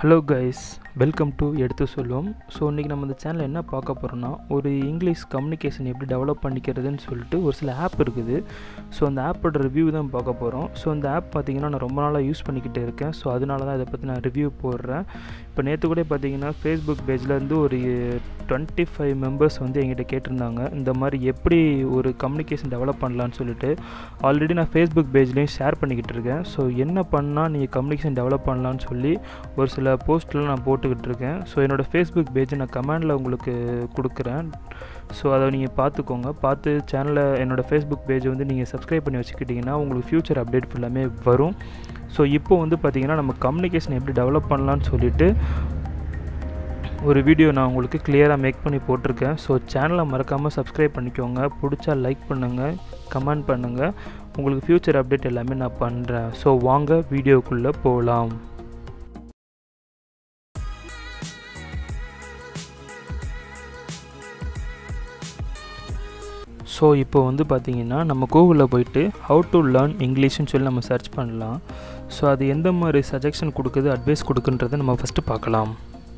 hello guys welcome to எடுத்து சொல்லுவோம் so இன்றைக்கி நம்ம இந்த சேனலில் என்ன பார்க்க போகிறோம்னா ஒரு இங்கிலீஷ் கம்யூனிகேஷன் எப்படி டெவலப் பண்ணிக்கிறதுன்னு சொல்லிட்டு ஒரு சில ஆப் இருக்குது ஸோ அந்த ஆப்போட ரிவ்யூ தான் பார்க்க போகிறோம் ஸோ அந்த ஆப் பார்த்திங்கன்னா நான் ரொம்ப நாளாக யூஸ் பண்ணிக்கிட்டே இருக்கேன் ஸோ அதனால தான் இதை பற்றி நான் ரிவ்யூ போடுறேன் இப்போ நேற்று கூட பார்த்தீங்கன்னா ஃபேஸ்புக் பேஜ்லேருந்து ஒரு டுவெண்ட்டி ஃபைவ் மெம்பர்ஸ் வந்து எங்கிட்ட கேட்டிருந்தாங்க இந்த மாதிரி எப்படி ஒரு கம்யூனிகேஷன் டெவலப் பண்ணலான்னு சொல்லிட்டு ஆல்ரெடி நான் ஃபேஸ்புக் பேஜ்லேயும் ஷேர் பண்ணிக்கிட்டு இருக்கேன் ஸோ என்ன பண்ணால் நீங்கள் கம்யூனிகேஷன் டெவலப் பண்ணலான்னு சொல்லி ஒரு சில போஸ்ட்லாம் நான் போட்டுக்கிட்டு இருக்கேன் ஸோ என்னோடய ஃபேஸ்புக் பேஜை நான் கமெண்டில் உங்களுக்கு கொடுக்குறேன் ஸோ அதை நீங்கள் பார்த்துக்கோங்க பார்த்து சேனலை என்னோடய ஃபேஸ்புக் பேஜை வந்து நீங்கள் சப்ஸ்கிரைப் பண்ணி வச்சுக்கிட்டிங்கன்னா உங்களுக்கு ஃப்யூச்சர் அப்டேட் ஃபுல்லாமே வரும் ஸோ இப்போ வந்து பார்த்திங்கன்னா நம்ம கம்யூனிகேஷன் எப்படி டெவலப் பண்ணலான்னு சொல்லிட்டு ஒரு வீடியோ நான் உங்களுக்கு கிளியராக மேக் பண்ணி போட்டிருக்கேன் ஸோ சேனலை மறக்காமல் சப்ஸ்கிரைப் பண்ணிக்கோங்க பிடிச்சா லைக் பண்ணுங்கள் கமெண்ட் பண்ணுங்கள் உங்களுக்கு ஃப்யூச்சர் அப்டேட் எல்லாமே நான் பண்ணுறேன் ஸோ வாங்க வீடியோக்குள்ளே போகலாம் ஸோ இப்போ வந்து பார்த்திங்கன்னா நம்ம கூகுளில் போயிட்டு ஹவு டு லேர்ன் இங்கிலீஷ்னு சொல்லி நம்ம சர்ச் பண்ணலாம் ஸோ அது எந்த மாதிரி சஜெக்ஷன் கொடுக்குது அட்வைஸ் கொடுக்குன்றதை நம்ம ஃபஸ்ட்டு பார்க்கலாம்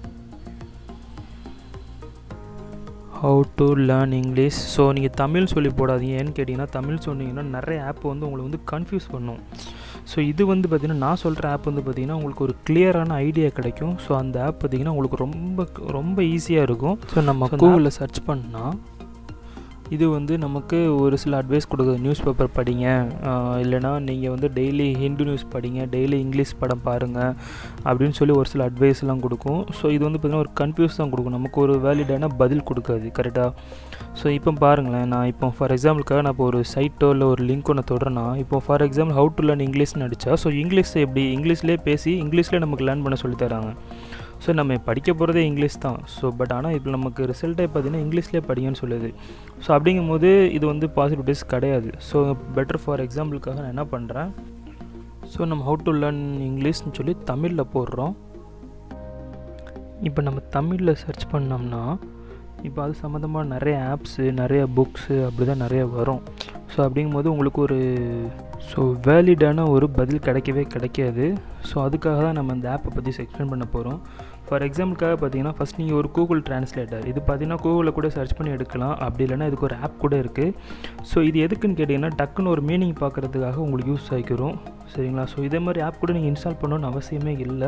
how to learn English so நீங்கள் தமிழ் சொல்லி போடாதீங்க ஏன்னு கேட்டிங்கன்னா தமிழ் சொன்னீங்கன்னா நிறைய ஆப் வந்து உங்களை வந்து கன்ஃபியூஸ் பண்ணும் ஸோ இது வந்து பார்த்திங்கன்னா நான் சொல்கிற ஆப் வந்து பார்த்திங்கன்னா உங்களுக்கு ஒரு கிளியரான ஐடியா கிடைக்கும் ஸோ அந்த ஆப் பார்த்திங்கன்னா உங்களுக்கு ரொம்ப ரொம்ப ஈஸியாக இருக்கும் ஸோ நம்ம கூகுளில் சர்ச் பண்ணால் இது வந்து நமக்கு ஒரு சில அட்வைஸ் கொடுக்குது நியூஸ் பேப்பர் படிங்க இல்லைனா நீங்கள் வந்து டெய்லி ஹிந்து நியூஸ் படிங்க டெய்லி இங்கிலீஷ் படம் பாருங்கள் அப்படின்னு சொல்லி ஒரு சில அட்வைஸ்லாம் கொடுக்கும் ஸோ இது வந்து பார்த்திங்கன்னா ஒரு கன்ஃபியூஸ் தான் கொடுக்கும் நமக்கு ஒரு வேலிடான பதில் கொடுக்காது கரெக்டாக ஸோ இப்போ பாருங்களேன் நான் இப்போ ஃபார் எக்ஸாம்பிளுக்காக நான் இப்போ ஒரு சைட்டோ இல்லை ஒரு லிங்க் ஒன்று தொடரேன்னா இப்போ for example how to learn இங்கிலீஷ்னு அடித்தா ஸோ இங்கிலீஷ் எப்படி இங்கிலீஷ்லேயே பேசி இங்கிலீஷ்லேயே நமக்கு லேர்ன் பண்ண சொல்லி தராங்க ஸோ நம்ம படிக்க போகிறதே இங்கிலீஷ் தான் ஸோ பட் ஆனால் இப்போ நமக்கு ரிசல்ட்டே பார்த்தீங்கன்னா இங்கிலீஷ்லேயே படிங்கன்னு சொல்லுது ஸோ அப்படிங்கும் போது இது வந்து பாசிபிலிட்டிஸ் கிடையாது ஸோ பெட்டர் ஃபார் எக்ஸாம்பிளுக்காக நான் என்ன பண்ணுறேன் ஸோ நம்ம ஹவு டு லேர்ன் இங்கிலீஷ்னு சொல்லி தமிழில் போடுறோம் இப்போ நம்ம தமிழில் சர்ச் பண்ணோம்னா இப்போ அது சம்மந்தமாக நிறைய ஆப்ஸு நிறைய புக்ஸு அப்படி தான் நிறைய வரும் ஸோ அப்படிங்கும்போது உங்களுக்கு ஒரு ஸோ வேலிடான ஒரு பதில் கிடைக்கவே கிடைக்காது ஸோ அதுக்காக தான் நம்ம இந்த ஆப்பை பற்றி எக்ஸ்பிளைன் பண்ண போகிறோம் ஃபார் எக்ஸாம்பிளுக்காக பார்த்தீங்கன்னா ஃபஸ்ட் நீங்கள் ஒரு கூகுள் ட்ரான்ஸ்லேட்டர் இது பார்த்தீங்கன்னா கூகுளில் கூட சர்ச் பண்ணி எடுக்கலாம் அப்படி இல்லைனா இதுக்கு ஒரு ஆப் கூட இருக்குது ஸோ இது எதுக்குன்னு கேட்டிங்கன்னா டக்குன்னு ஒரு மீனிங் பார்க்குறதுக்காக உங்களுக்கு யூஸ் ஆகிக்கிறோம் சரிங்களா ஸோ இதே மாதிரி ஆப் கூட நீங்கள் இன்ஸ்டால் பண்ணணும்னு அவசியமே இல்லை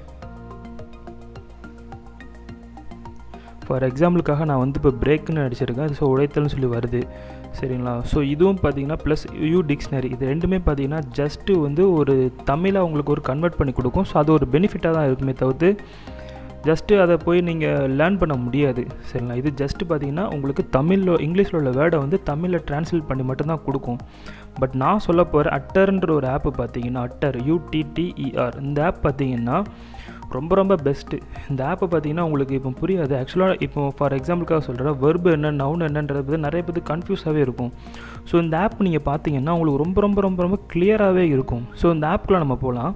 ஃபார் எக்ஸாம்பிளுக்காக நான் வந்து இப்போ பிரேக்குன்னு அடிச்சிருக்கேன் ஸோ உடைத்தல்னு சொல்லி வருது சரிங்களா ஸோ இதுவும் பார்த்தீங்கன்னா ப்ளஸ் யூ டிக்ஷனரி இது ரெண்டுமே பார்த்தீங்கன்னா ஜஸ்ட்டு வந்து ஒரு தமிழை உங்களுக்கு ஒரு கன்வெர்ட் பண்ணி கொடுக்கும் ஸோ அது ஒரு பெனிஃபிட்டாக தான் இருக்குமே தவிர்த்து ஜஸ்ட்டு அதை போய் நீங்கள் லேர்ன் பண்ண முடியாது சரிங்களா இது ஜஸ்ட்டு பார்த்தீங்கன்னா உங்களுக்கு தமிழில் இங்கிலீஷில் உள்ள வேர்டை வந்து தமிழில் ட்ரான்ஸ்லேட் பண்ணி மட்டும்தான் கொடுக்கும் பட் நான் சொல்ல போகிற அட்டர்ன்ற ஒரு ஆப்பு பார்த்தீங்கன்னா அட்டர் யூடிடிஇஆர் இந்த ஆப் பார்த்தீங்கன்னா ரொம்ப ரொம்ப பெஸ்ட்டு இந்த ஆப்பை பார்த்தீங்கன்னா உங்களுக்கு இப்போ புரியாது ஆக்சுவலாக இப்போ ஃபார் எக்ஸாம்பிளுக்காக சொல்கிறேன் வெர்பு என்ன நவுன் என்னன்றது பற்றி நிறைய பேர் கன்ஃபியூஸாகவே இருக்கும் ஸோ இந்த ஆப் நீங்கள் பார்த்தீங்கன்னா உங்களுக்கு ரொம்ப ரொம்ப ரொம்ப ரொம்ப கிளியராகவே இருக்கும் ஸோ இந்த ஆப்புக்குள்ளே நம்ம போகலாம்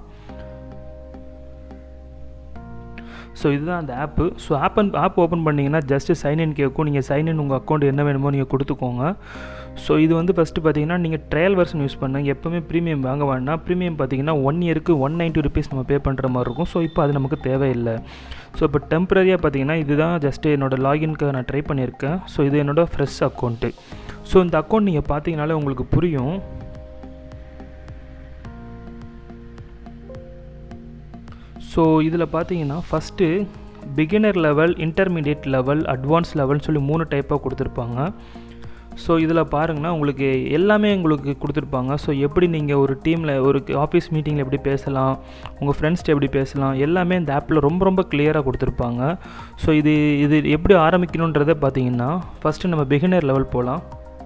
ஸோ இதுதான் அந்த app so app app open பண்ணிங்கன்னா ஜஸ்ட்டு சைன்இன் கேட்கும் நீங்கள் சைன்இன் உங்கள் அக்கௌண்ட் என்ன வேணுமோ நீங்கள் கொடுத்துக்கோங்க ஸோ இது வந்து ஃபஸ்ட்டு பார்த்தீங்கன்னா நீங்கள் ட்ரையல் வெர்ஷன் யூஸ் பண்ணுங்கள் எப்போவுமே ப்ரீமியம் வாங்க வேணாம் ப்ரீமியம் பார்த்தீங்கன்னா ஒன் இயருக்கு ஒன் நைன்ட்டி ருபீஸ் நம்ம பே பண்ணுற மாதிரி இருக்கும் ஸோ இப்போ அது நமக்கு தேவையில்லை ஸோ இப்போ டெம்பரரியாக பார்த்தீங்கன்னா இதுதான் ஜஸ்ட்டு என்னோடய லாகின்க்கு நான் ட்ரை பண்ணியிருக்கேன் ஸோ இது என்னோடய ஃப்ரெஷ் அக்கௌண்ட்டு ஸோ இந்த அக்கௌண்ட் நீங்கள் பார்த்தீங்கனாலே உங்களுக்கு புரியும் ஸோ இதில் பார்த்தீங்கன்னா first beginner level intermediate level advance லெவல்னு சொல்லி மூணு டைப்பாக கொடுத்துருப்பாங்க ஸோ இதில் பாருங்கன்னா உங்களுக்கு எல்லாமே உங்களுக்கு கொடுத்துருப்பாங்க ஸோ எப்படி நீங்கள் ஒரு டீமில் ஒரு ஆஃபீஸ் மீட்டிங்கில் எப்படி பேசலாம் உங்கள் ஃப்ரெண்ட்ஸ்ட்டு எப்படி பேசலாம் எல்லாமே இந்த ஆப்பில் ரொம்ப ரொம்ப கிளியராக கொடுத்துருப்பாங்க ஸோ இது இது எப்படி ஆரம்பிக்கணுன்றதை பார்த்தீங்கன்னா ஃபஸ்ட்டு நம்ம பிகினர் லெவல் போகலாம்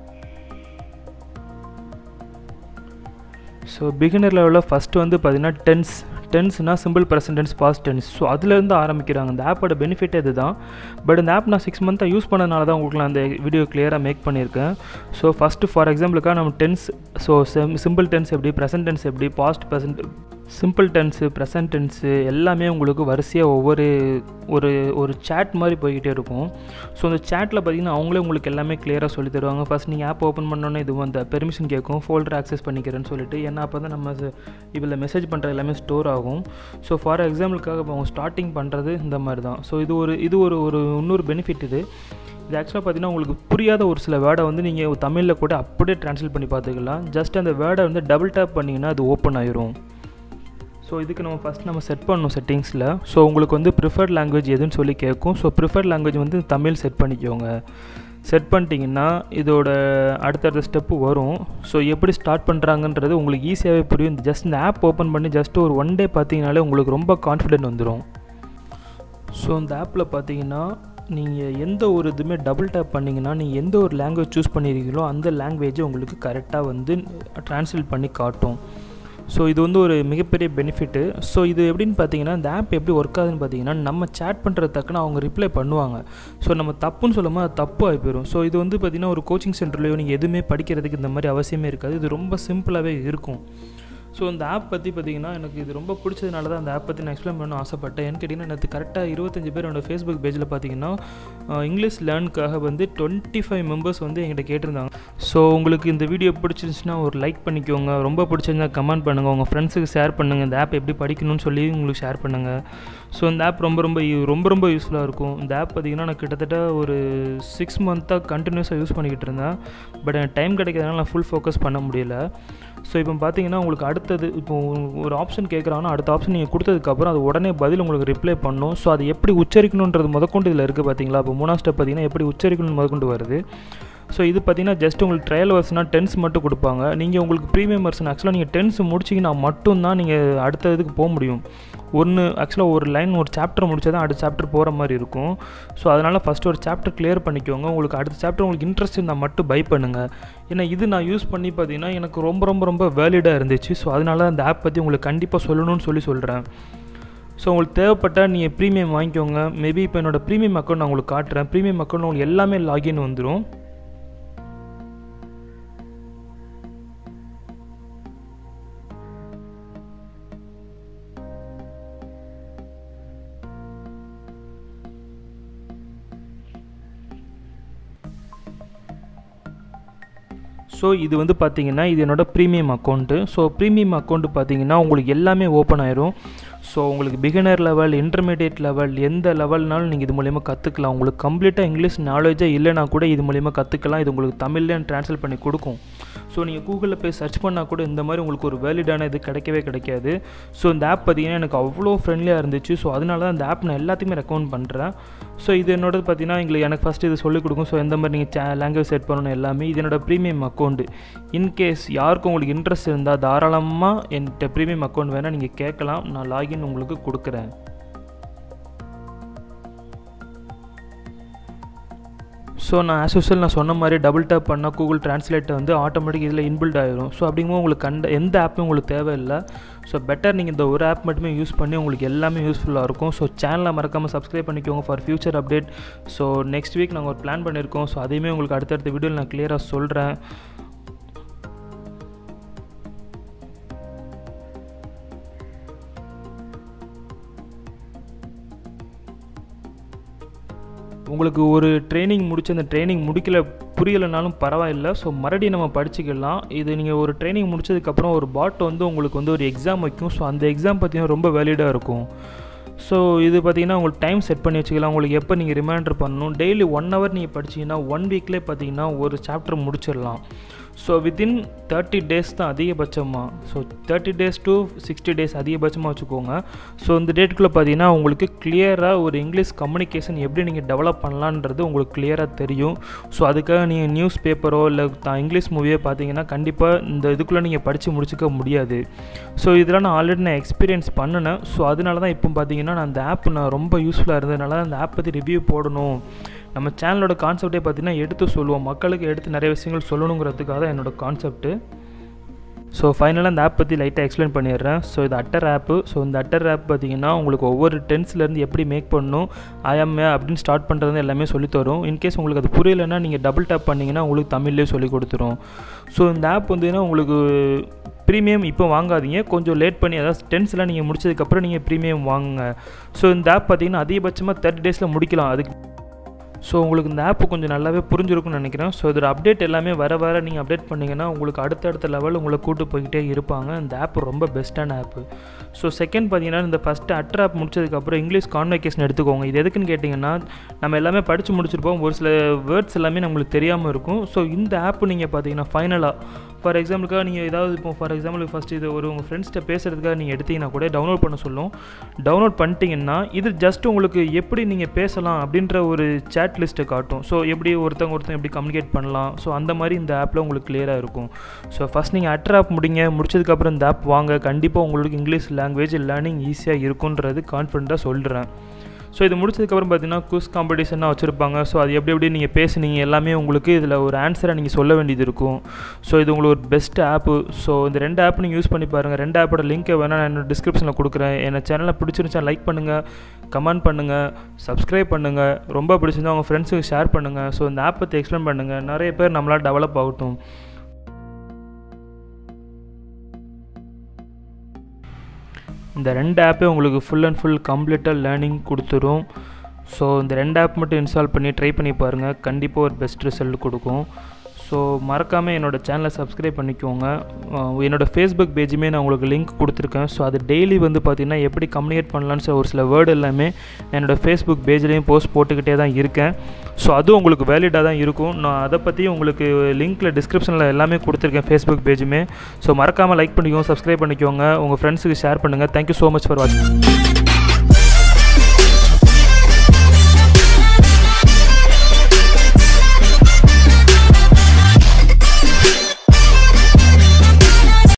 ஸோ பிகினர் லெவலில் ஃபஸ்ட்டு வந்து பார்த்திங்கன்னா டென்ஸ் டென்ஸ்னால் simple present tense past tense so அதுலேருந்து ஆரம்பிக்கிறாங்க இந்த ஆப்போட பெனிஃபிட் இது தான் பட் இந்த ஆப் நான் சிக்ஸ் மந்த்தாக யூஸ் பண்ணனால தான் உங்களுக்கு நான் அந்த வீடியோ கிளியராக மேக் பண்ணியிருக்கேன் ஸோ ஃபஸ்ட்டு ஃபார் எக்ஸாம்பிளுக்காக நம்ம டென்ஸ் ஸோ சிம்பிள் டென்ஸ் எப்படி ப்ரெசன்ட் டென்ஸ் எப்படி past present simple tense present tense எல்லாமே உங்களுக்கு வரிசையாக ஒவ்வொரு ஒரு ஒரு சேட் மாதிரி போய்கிட்டே இருக்கும் ஸோ அந்த சேட்டில் பார்த்தீங்கன்னா அவங்களே உங்களுக்கு எல்லாமே கிளியராக சொல்லி தருவாங்க ஃபஸ்ட் நீங்கள் ஆப் ஓப்பன் பண்ணோன்னே இது அந்த பெர்மிஷன் கேட்கும் ஃபோல்டர் ஆக்சஸ் பண்ணிக்கிறேன்னு சொல்லிட்டு ஏன்னா அப்போ தான் நம்ம இதில் மெசேஜ் பண்ணுற எல்லாமே ஸ்டோர் ஆகும் ஸோ ஃபார் எக்ஸாம்பிளுக்காக இப்போ அவங்க ஸ்டார்டிங் பண்ணுறது இந்த மாதிரி தான் ஸோ இது ஒரு இது ஒரு ஒரு இன்னொரு பெனிஃபிட் இது இது ஆக்சுவலாக பார்த்தீங்கன்னா உங்களுக்கு புரியாத ஒரு சில வேர்டை வந்து நீங்கள் தமிழில் கூட அப்படியே ட்ரான்ஸ்லேட் பண்ணி பார்த்துக்கலாம் ஜஸ்ட் அந்த வேர்டை வந்து டபுள் டேப் பண்ணிங்கன்னா அது ஓப்பன் ஆயிரும் ஸோ இதுக்கு நம்ம ஃபஸ்ட் நம்ம செட் பண்ணணும் செட்டிங்ஸில் ஸோ உங்களுக்கு வந்து ப்ரிஃபர்ட் லாங்குவேஜ் எதுன்னு சொல்லி கேட்கும் ஸோ ப்ரிஃபர்ட் லாங்குவேஜ் வந்து தமிழ் செட் பண்ணிக்கோங்க செட் பண்ணிட்டீங்கன்னா இதோட அடுத்தடுத்த ஸ்டெப்பு வரும் ஸோ எப்படி ஸ்டார்ட் பண்ணுறாங்கன்றது உங்களுக்கு ஈஸியாகவே புரியும் ஜஸ்ட் இந்த ஆப் ஓப்பன் பண்ணி ஜஸ்ட் ஒரு ஒன் டே பார்த்தீங்கனாலே உங்களுக்கு ரொம்ப கான்ஃபிடென்ட் வந்துடும் ஸோ இந்த ஆப்பில் பார்த்தீங்கன்னா நீங்கள் எந்த ஒரு இதுவுமே டபுள் டேப் பண்ணிங்கன்னா நீங்கள் எந்த ஒரு லாங்குவேஜ் சூஸ் பண்ணியிருக்கீங்களோ அந்த லாங்குவேஜை உங்களுக்கு கரெக்டாக வந்து ட்ரான்ஸ்லேட் பண்ணி காட்டும் ஸோ இது வந்து ஒரு மிகப்பெரிய பெனிஃபிட்டு ஸோ இது எப்படின்னு பார்த்தீங்கன்னா இந்த ஆப் எப்படி ஒர்க் ஆகுதுன்னு பார்த்தீங்கன்னா நம்ம சேட் பண்ணுறது தக்குன்னு அவங்க ரிப்ளை பண்ணுவாங்க ஸோ நம்ம தப்புன்னு சொல்லும்போது அது தப்பு ஆகி போயிடும் ஸோ இது வந்து பார்த்திங்கன்னா ஒரு கோச்சிங் சென்டர்லையோ நீங்கள் எதுவுமே படிக்கிறதுக்கு இந்த மாதிரி அவசியமே இருக்காது இது ரொம்ப சிம்பிளாகவே இருக்கும் ஸோ இந்த ஆப் பற்றி பார்த்தீங்கன்னா எனக்கு இது ரொம்ப பிடிச்சதுனால தான் அந்த ஆப் பற்றி நான் எக்ஸ்பிளைன் பண்ண ஆசைப்பட்டேன் ஏன்னு கேட்டிங்கன்னா எனக்கு கரெக்டாக இருபத்தஞ்சு பேர் என்னோடய ஃபேஸ்புக் பேஜில் பார்த்தீங்கன்னா இங்கிலீஷ் லேர்னுக்காக வந்து டுவெண்ட்டி ஃபைவ் மெம்பர்ஸ் வந்து என்கிட்ட கேட்டிருந்தாங்க ஸோ உங்களுக்கு இந்த வீடியோ பிடிச்சிருந்துச்சுன்னா ஒரு லைக் பண்ணிக்கோங்க ரொம்ப பிடிச்சிருந்தா கமெண்ட் பண்ணுங்கள் உங்கள் ஃப்ரெண்ட்ஸுக்கு ஷேர் பண்ணுங்கள் இந்த ஆப் எப்படி படிக்கணும்னு சொல்லி உங்களுக்கு ஷேர் பண்ணுங்கள் ஸோ இந்த ஆப் ரொம்ப ரொம்ப ரொம்ப ரொம்ப யூஸ்ஃபுல்லாக இருக்கும் இந்த ஆப் பார்த்திங்கன்னா நான் கிட்டத்தட்ட ஒரு சிக்ஸ் மந்த்தாக கண்டினியூஸாக யூஸ் பண்ணிக்கிட்டு இருந்தேன் பட் எனக்கு டைம் கிடைக்கிறதுனால நான் ஃபுல் ஃபோக்கஸ் பண்ண முடியல ஸோ இப்போ பார்த்தீங்கன்னா உங்களுக்கு அடுத்தது இப்போ ஒரு ஆப்ஷன் கேட்குறாங்கன்னா அடுத்த ஆப்ஷன் நீங்கள் கொடுத்ததுக்கப்புறம் அது உடனே பதில் உங்களுக்கு ரிப்ளை பண்ணும் ஸோ அது எப்படி உச்சரிக்கணுன்றது முதற்கொண்டு இதில் இருக்குது பார்த்தீங்களா இப்போ மூணாம் ஸ்டெப் பார்த்தீங்கன்னா எப்படி உச்சரிக்கணும்னு முதற்கொண்டு வருது ஸோ இது பார்த்தீங்கன்னா ஜஸ்ட் உங்களுக்கு ட்ரையல் வர்ஸ்னால் டென்ஸ் மட்டும் கொடுப்பாங்க நீங்கள் உங்களுக்கு ப்ரீமியம் வர்ஷன் ஆக்சுவலாக நீங்கள் டென்ஸ் முடிச்சிங்கன்னா மட்டும்தான் நீங்கள் அடுத்த இதுக்கு போக முடியும் ஒன்று ஆக்சுவலாக ஒரு லைன் ஒரு சாப்டர் முடிச்சா தான் அடுத்த சாப்டர் போகிற மாதிரி இருக்கும் ஸோ அதனால் ஃபஸ்ட் ஒரு சாப்டர் கிளியர் பண்ணிக்கோங்க உங்களுக்கு அடுத்த சாப்டர் உங்களுக்கு இன்ட்ரெஸ்ட் இருந்தால் மட்டும் பை பண்ணுங்கள் ஏன்னா இது நான் யூஸ் பண்ணி பார்த்தீங்கன்னா எனக்கு ரொம்ப ரொம்ப ரொம்ப வேலிடாக இருந்துச்சு ஸோ அதனால அந்த ஆப் பற்றி உங்களுக்கு கண்டிப்பாக சொல்லணும்னு சொல்லி சொல்கிறேன் ஸோ உங்களுக்கு தேவைப்பட்டால் நீங்கள் ப்ரீமியம் வாங்கிக்கோங்க மேபி இப்போ என்னோடய ப்ரீமியம் அக்கௌண்ட் நான் உங்களுக்கு காட்டுறேன் ப்ரீமியம் அக்கௌண்ட் உங்களுக்கு எல்லாமே லாகின் வந்துடும் ஸோ இது வந்து பார்த்தீங்கன்னா இது என்னோடய premium account so premium account பார்த்தீங்கன்னா உங்களுக்கு எல்லாமே ஓப்பன் ஆயிரும் ஸோ உங்களுக்கு பிகினர் லெவல் இன்டர்மீடியட் லெவல் எந்த லெவல்னாலும் நீங்கள் இது மூலிமா கற்றுக்கலாம் உங்களுக்கு கம்ப்ளீட்டாக இங்கிலீஷ் நாலேஜே இல்லைனா கூட இது மூலிமா கற்றுக்கலாம் இது உங்களுக்கு தமிழ்லேயும் ட்ரான்ஸ்லேட் பண்ணி கொடுக்கும் ஸோ நீங்கள் கூகுளில் போய் சர்ச் பண்ணால் கூட இந்த மாதிரி உங்களுக்கு ஒரு வேலிடான இது கிடைக்கவே கிடைக்காது ஸோ இந்த ஆப் பார்த்தீங்கன்னா எனக்கு அவ்வளோ ஃப்ரெண்ட்லியாக இருந்துச்சு ஸோ அதனால தான் இந்த ஆப் நான் எல்லாத்தையுமே ரெக்கமெண்ட் பண்ணுறேன் ஸோ இது என்னோடது பார்த்தீங்கன்னா எங்களுக்கு எனக்கு ஃபஸ்ட்டு இது சொல்லிக் கொடுக்கும் ஸோ எந்த மாதிரி நீங்கள் சே லாங்குவேஜ் செட் பண்ணணும் எல்லாமே இது என்னோட ப்ரீமியம் அக்கௌண்ட்டு இன்கேஸ் யாருக்கும் உங்களுக்கு இன்ட்ரெஸ்ட் இருந்தால் தாராளமாக என்கிட்ட ப்ரீமியம் அக்கௌண்ட் வேணால் நீங்கள் கேட்கலாம் நான் லாகின் உங்களுக்கு கொடுக்குறேன் ஸோ நான் ஆஸ் யூஸ்வல் நான் சொன்ன மாதிரி டபுள் டேப் பண்ணால் கூகுள் ட்ரான்ஸ்லேட் வந்து ஆட்டோமேட்டிக் இதில் இன்பில்ட் ஆகிரும் ஸோ அப்படிங்கும்போது உங்களுக்கு கண்ட எந்த ஆப்பும் உங்களுக்கு தேவையில்லை ஸோ பெட்டர் நீங்கள் இந்த ஒரு ஆப் மட்டுமே யூஸ் பண்ணி உங்களுக்கு எல்லாமே யூஸ்ஃபுல்லாக இருக்கும் ஸோ சேனலை மறக்காமல் சப்ஸ்கிரைப் பண்ணிக்கோங்க for future update so next week நாங்கள் ஒரு பிளான் பண்ணியிருக்கோம் ஸோ அதையுமே உங்களுக்கு அடுத்தடுத்த வீடியோவில் நான் கிளியராக சொல்கிறேன் உங்களுக்கு ஒரு ட்ரைனிங் முடிச்சு அந்த ட்ரைனிங் முடிக்கல புரியலைனாலும் பரவாயில்ல ஸோ மறுபடியும் நம்ம படிச்சுக்கலாம் இது நீங்கள் ஒரு ட்ரைனிங் முடிச்சதுக்கப்புறம் ஒரு பாட் வந்து உங்களுக்கு வந்து ஒரு எக்ஸாம் வைக்கும் ஸோ அந்த எக்ஸாம் பார்த்தீங்கன்னா ரொம்ப வேலிடாக இருக்கும் ஸோ இது பார்த்தீங்கன்னா உங்களுக்கு டைம் செட் பண்ணி வச்சுக்கலாம் உங்களுக்கு எப்போ நீங்கள் ரிமைண்டர் பண்ணணும் டெய்லி ஒன் ஹவர் நீங்கள் படிச்சிங்கன்னா ஒன் வீக்லேயே பார்த்தீங்கன்னா ஒரு சாப்டர் முடிச்சிடலாம் ஸோ வித்தின் தேர்ட்டி டேஸ் தான் அதிகபட்சமாக so thirty days to sixty days அதிகபட்சமாக வச்சுக்கோங்க ஸோ இந்த டேட்டுக்குள்ளே பார்த்தீங்கன்னா உங்களுக்கு கிளியராக ஒரு இங்கிலீஷ் கம்யூனிகேஷன் எப்படி நீங்கள் டெவலப் பண்ணலான்றது உங்களுக்கு கிளியராக தெரியும் ஸோ அதுக்காக நீங்கள் நியூஸ் பேப்பரோ இல்லை இங்கிலீஷ் மூவியோ பார்த்தீங்கன்னா கண்டிப்பாக இந்த இதுக்குள்ளே நீங்கள் படித்து முடிச்சுக்க முடியாது ஸோ இதெல்லாம் நான் ஆல்ரெடி நான் எக்ஸ்பீரியன்ஸ் பண்ணினேன் ஸோ அதனால தான் இப்போ பார்த்தீங்கன்னா நான் அந்த ஆப் நான் ரொம்ப யூஸ்ஃபுல்லாக இருந்ததுனால அந்த ஆப் பற்றி ரிவ்யூ போடணும் நம்ம சேனலோட கான்செப்டே பார்த்தீங்கன்னா எடுத்து சொல்லுவோம் மக்களுக்கு எடுத்து நிறைய விஷயங்கள் சொல்லணுங்கிறதுக்காக தான் என்னோடய கான்செப்ட்டு ஸோ ஃபைனலாக இந்த ஆப் பற்றி லைட்டாக எக்ஸ்பிளைன் பண்ணிடுறேன் ஸோ இது அட்டர் ஆப்பு ஸோ இந்த அட்டர் ஆப் பார்த்தீங்கன்னா உங்களுக்கு ஒவ்வொரு டென்ஸ்லேருந்து எப்படி மேக் பண்ணணும் ஐஎம்ஏ அப்படின்னு ஸ்டார்ட் பண்ணுறது எல்லாமே சொல்லித்தரும் இன்கேஸ் உங்களுக்கு அது புரியலைன்னா நீங்கள் டபுள் டேப் பண்ணிங்கன்னா உங்களுக்கு தமிழ்லேயே சொல்லி கொடுத்துரும் ஸோ இந்த ஆப் வந்துன்னா உங்களுக்கு ப்ரீமியம் இப்போ வாங்காதீங்க கொஞ்சம் லேட் பண்ணி அதாவது டென்ஸ்லாம் நீங்கள் முடிச்சதுக்கப்புறம் நீங்கள் ப்ரீமியம் வாங்குங்க ஸோ இந்த ஆப் பார்த்தீங்கன்னா அதிகபட்சமாக தேர்ட்டி டேஸில் முடிக்கலாம் அதுக்கு ஸோ உங்களுக்கு இந்த ஆப் கொஞ்சம் நல்லாவே புரிஞ்சிருக்கும்னு நினைக்கிறேன் ஸோ இதோட அப்டேட் எல்லாமே வர வர நீங்கள் அப்டேட் பண்ணிங்கன்னா உங்களுக்கு அடுத்தடுத்த லெவல் உங்களை கூட்டு போய்கிட்டே இருப்பாங்க இந்த ஆப் ரொம்ப பெஸ்ட்டான ஆப்பு ஸோ செகண்ட் பார்த்தீங்கன்னா இந்த ஃபஸ்ட்டு அட்ரு ஆப் முடிச்சதுக்கப்புறம் இங்கிலீஷ் கான்வெகேஷன் எடுத்துக்கோங்க இது எதுக்குன்னு கேட்டிங்கன்னா நம்ம எல்லாமே படித்து முடிச்சிருப்போம் ஒரு சில வேர்ட்ஸ் எல்லாமே நம்மளுக்கு தெரியாமல் இருக்கும் ஸோ இந்த ஆப் நீங்கள் பார்த்தீங்கன்னா ஃபைனலாக ஃபார் எக்ஸாம்பிளுக்காக நீங்கள் ஏதாவது இப்போ ஃபார் எக்ஸாம்பிள் ஃபஸ்ட் இது ஒரு உங்கள் ஃப்ரெண்ட்ஸ்கிட்ட பேசுகிறதுக்காக நீங்கள் எடுத்தீங்கன்னா கூட டவுன்லோட் பண்ண சொல்லும் டவுன்லோட் பண்ணிட்டீங்கன்னா இது ஜஸ்ட் உங்களுக்கு எப்படி நீங்கள் பேசலாம் அப்படின்ற ஒரு சேட் லிஸ்ட்டை காட்டும் ஸோ எப்படி ஒருத்தவங்க ஒருத்தங்க எப்படி கம்யூனிகேட் பண்ணலாம் ஸோ அந்த மாதிரி இந்த ஆப்பில் உங்களுக்கு கிளியராக இருக்கும் ஸோ ஃபஸ்ட் நீங்கள் அட்ரு ஆப் முடிங்க முடிச்சதுக்கப்புறம் இந்த ஆப் வாங்க கண்டிப்பாக உங்களுக்கு இங்கிலீஷ் லாங்குவேஜ் லேர்னிங் ஈஸியாக இருக்குன்றது கான்ஃபிடண்ட்டாக சொல்கிறேன் ஸோ இது முடிச்சதுக்கப்புறம் பார்த்தீங்கன்னா குஸ் காம்படிஷனாக வச்சுருப்பாங்க ஸோ அது எப்படி எப்படி நீங்கள் பேசுனீங்க எல்லாமே உங்களுக்கு இதில் ஒரு ஆன்சரை நீங்கள் சொல்ல வேண்டியது இருக்கும் ஸோ இது உங்களுக்கு ஒரு பெஸ்ட் ஆப்பு ஸோ இந்த ரெண்டு ஆப் நீங்கள் யூஸ் பண்ணி பாருங்கள் ரெண்டு ஆப்போட லிங்க்கை வேணால் நான் என்னோட டிஸ்கிரிப்ஷனில் கொடுக்குறேன் என்ன சேனலை பிடிச்சிருந்துச்சா லைக் பண்ணுங்கள் கமெண்ட் பண்ணுங்கள் சப்ஸ்கிரைப் பண்ணுங்கள் ரொம்ப பிடிச்சிருந்தா உங்கள் ஃப்ரெண்ட்ஸுக்கு ஷேர் பண்ணுங்கள் ஸோ இந்த ஆப் பற்றி எக்ஸ்பிளைன் பண்ணுங்கள் நிறைய பேர் நம்மளால் டெவலப் ஆகட்டும் இந்த ரெண்டு ஆப்பே உங்களுக்கு ஃபுல் அண்ட் ஃபுல் கம்ப்ளீட்டாக லேர்னிங் கொடுத்துரும் ஸோ இந்த ரெண்டு ஆப் மட்டும் இன்ஸ்டால் பண்ணி ட்ரை பண்ணி பாருங்கள் கண்டிப்பாக ஒரு பெஸ்ட் ரிசல்ட் கொடுக்கும் ஸோ மறக்காமல் என்னோடய சேனலை சப்ஸ்கிரைப் பண்ணிக்கோங்க என்னோடய ஃபேஸ்புக் பேஜுமே நான் உங்களுக்கு லிங்க் கொடுத்துருக்கேன் ஸோ அது டெய்லி வந்து பார்த்திங்கன்னா எப்படி கம்யூனிகேட் பண்ணலான்னு ஒரு சில வேர்டு எல்லாமே என்னோடய ஃபேஸ்புக் பேஜ்லேயும் போஸ்ட் போட்டுக்கிட்டே தான் இருக்கேன் ஸோ அதுவும் உங்களுக்கு வேலிடாக தான் இருக்கும் நான் அதை பற்றி உங்களுக்கு லிங்க்கில் டிஸ்கிரிப்ஷனில் எல்லாமே கொடுத்துருக்கேன் ஃபேஸ்புக் பேஜுமே ஸோ மறக்காமல் லைக் பண்ணிக்கோங்க சப்ஸ்கிரைப் பண்ணிக்கோங்க உங்கள் ஃப்ரெண்ட்ஸுக்கு ஷேர் பண்ணுங்கள் தேங்க்யூ ஸோ மச் ஃபார் வாட்சிங்